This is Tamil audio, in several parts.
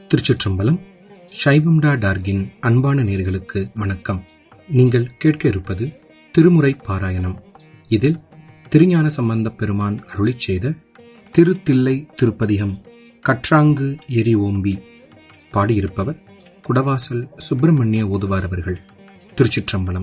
திருச்சிற்றம்பலம் சைவம்டா டார்கின் அன்பான நேர்களுக்கு வணக்கம் நீங்கள் கேட்க இருப்பது திருமுறை பாராயணம் இதில் திருஞான சம்பந்தப் பெருமான் அருளிச் செய்த திருத்தில்லை திருப்பதிகம் கற்றாங்கு எரி ஓம்பி பாடியிருப்பவர் குடவாசல் சுப்பிரமணிய ஓதுவார் அவர்கள் திருச்சிற்றம்பலம்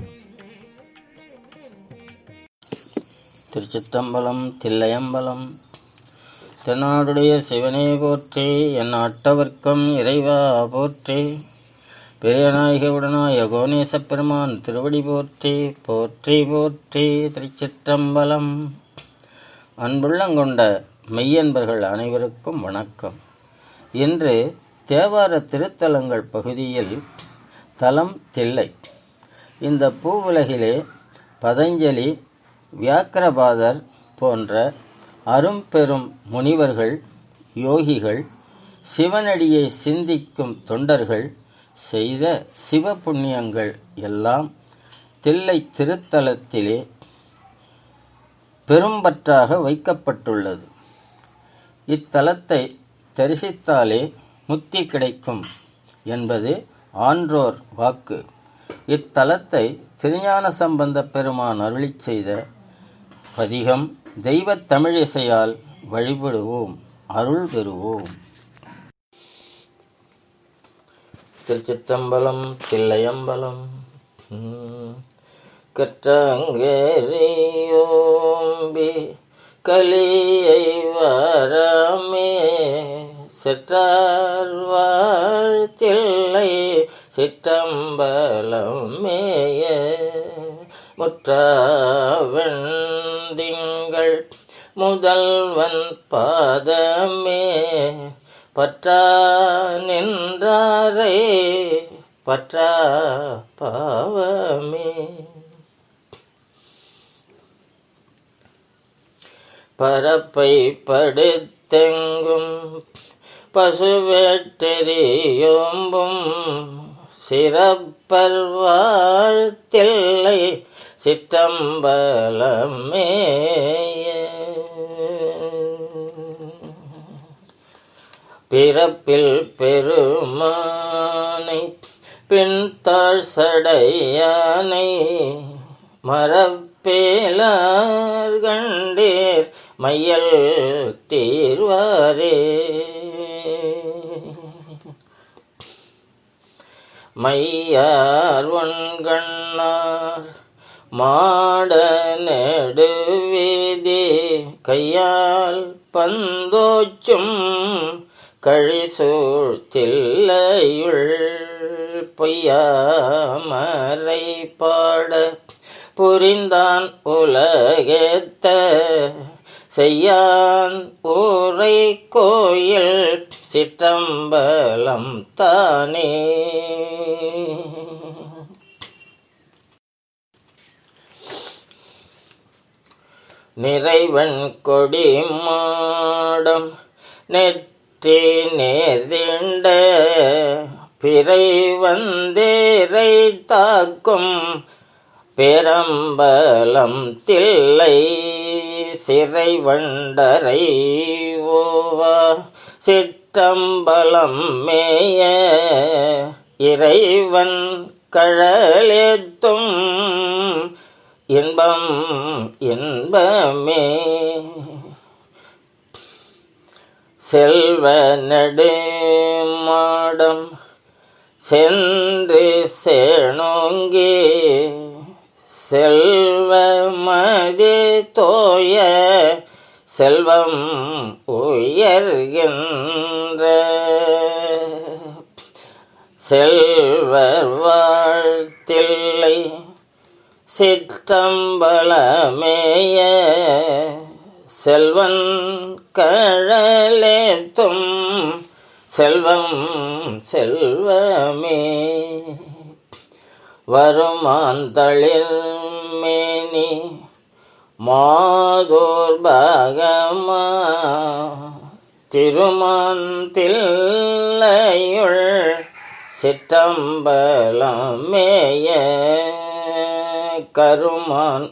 திருச்சித்தம்பலம் தில்லையம்பலம் தென்னாடுடைய சிவனே போற்றி என் அட்டவர்க்கம் இறைவா போற்றி பெரியநாயக உடனாய கோணேசப் பெருமான் திருவடி போற்றி போற்றி போற்றி திருச்சிற்றம்பலம் அன்புள்ளங்கொண்ட மெய்யன்பர்கள் அனைவருக்கும் வணக்கம் இன்று தேவார திருத்தலங்கள் பகுதியில் தலம் தில்லை இந்த பூவுலகிலே பதஞ்சலி வியாக்கிரபாதர் போன்ற அரும்பெரும் முனிவர்கள் யோகிகள் சிவனடியை சிந்திக்கும் தொண்டர்கள் செய்த சிவ புண்ணியங்கள் எல்லாம் தில்லை திருத்தலத்திலே பெரும்பற்றாக வைக்கப்பட்டுள்ளது இத்தலத்தை தரிசித்தாலே முக்தி கிடைக்கும் என்பது ஆன்றோர் வாக்கு இத்தலத்தை திருஞான சம்பந்த பெருமான் அருளிச் செய்த பதிகம் தெய்வத் தமிழிசையால் வழிபடுவோம் அருள் பெறுவோம் திருச்சிற்றம்பலம் தில்லையம்பலம் கற்றங்கேரியோம்பி கலியை வரமே செற்றார் வாழ்த்தில்லை சிற்றம்பலமேய முற்றாவெண்டிங்கள் முதல்வன் பாதமே பற்றா நின்றாரே பற்றா பாவமே பரப்பை படுத்தெங்கும் பசுவேட்டெறியோம்பும் சிறப்பர் வாழ்த்தில்லை சிற்றம்பலமே பிறப்பில் பெருமானை பின்தாழ் சடையானை மரப்பேலார் கண்டீர் மையல் தீர்வாரே மையார் ஒன்கண்ணார் மாட நெடுவீதி கையால் பந்தோச்சும் கழிசூழ் தில்லையுள் பொய்யாமரை பாட புரிந்தான் உலகேத்த செய்யான் ஊரை கோயில் சிற்றம்பலம் தானே நிறைவன் கொடி மாடம் நெற்றி நேர்திண்ட பிறை வந்தேரை தாக்கும் பெரம்பலம் தில்லை சிறை வண்டரை ஓவா சிற்றம்பலம் மேய இறைவன் கழலேத்தும் இன்பம் இன்பமே செல்வ நெடுமாடம் சென்று சேணோங்கி செல்வ மதி தோய செல்வம் உயர்கின்ற செல்வர் வாழ்த்தில்லை சிற்றம்பலமேய செல்வன் கழலேத்தும் செல்வம் செல்வமே வருமாந்தளில் மேனி மாதோர் பாகமா திருமான் தில்லையுள் சிற்றம்பலமேய கருமான்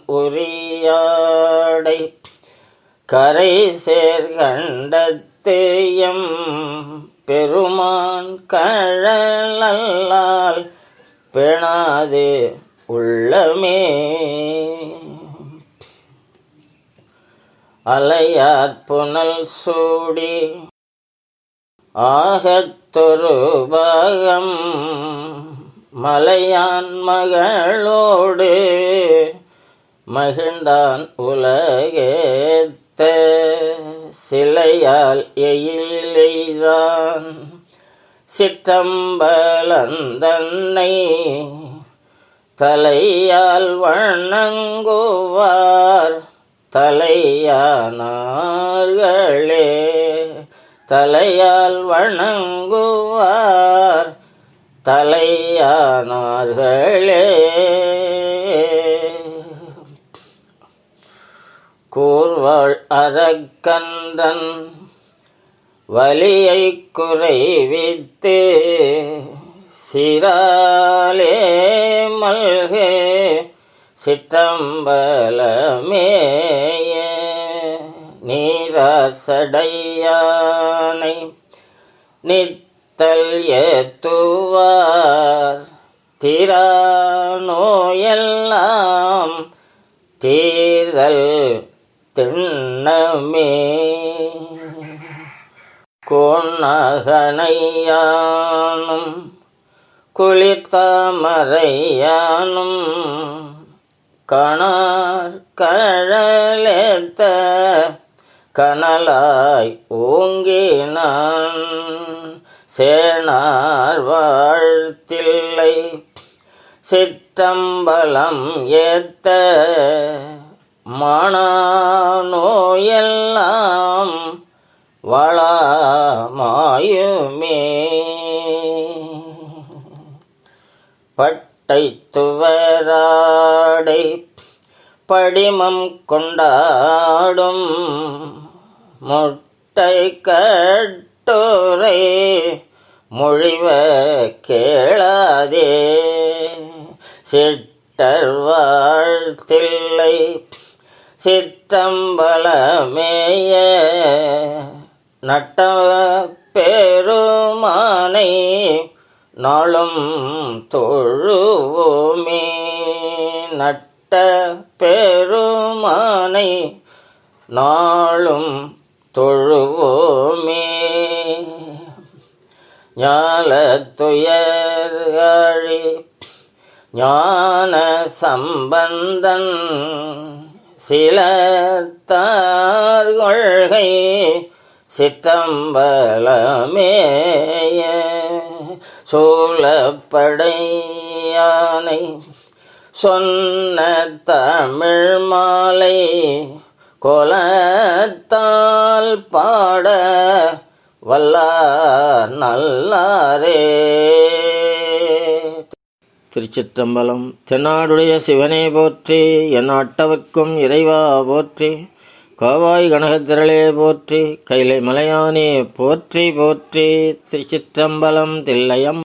உரியாடை கரை சேர்கண்டத்தேயம் பெருமான் கழலால் பெணாது உள்ளமே அலையாற் புனல் சூடி ஆகத்தொரு பாகம் மலையான் மகளோடு மகிழ்ந்தான் உலகேத்த சிலையால் எயிலெய்தான் சிற்றம்பலந்தன்னை தலையால் வணங்குவார் தலையானார்களே தலையால் வணங்குவார் தலையானார்களே கூர்வாள் அரக்கன்றன் வலியை குறைவித்து சிராலே மல்கே சிற்றம்பலமேய நீராசடையானை நித்தல் ஏத்துவார் திரா நோயெல்லாம் தீர்தல் திண்ணமே கோணகனையானும் குளிர்தாமரையானும் கணார் கழலேத்த கனலாய் ஓங்கினான் சேனார் வாழ்த்தில்லை சிற்றம்பலம் ஏத்த மணநோயெல்லாம் வளமாயுமே பட்டை துவராடை படிமம் கொண்டாடும் முட்டை கட்டுரை மொழிவ கேளாதே சிட்டர் வாழ்த்தில்லை சிற்றம்பலமேய நட்ட பெருமானை நாளும் தொழுவோமே நட்ட பெருமானை நாளும் தொழுவோமே ஞால துயர்காழி ஞான சம்பந்தன் சில தார்கொள்கை சிற்றம்பலமேய சூழப்படையானை சொன்ன தமிழ் மாலை கோலத்தால் பாட வல்லார் நல்லாரே திருச்சிற்றம்பலம் தென்னாடுடைய சிவனே போற்றி என் ஆட்டவர்க்கும் இறைவா போற்றி காவாய் கனகத்திரளே போற்றி கைலை மலையானே போற்றி போற்றி திருச்சிற்றம்பலம் தில்லையம்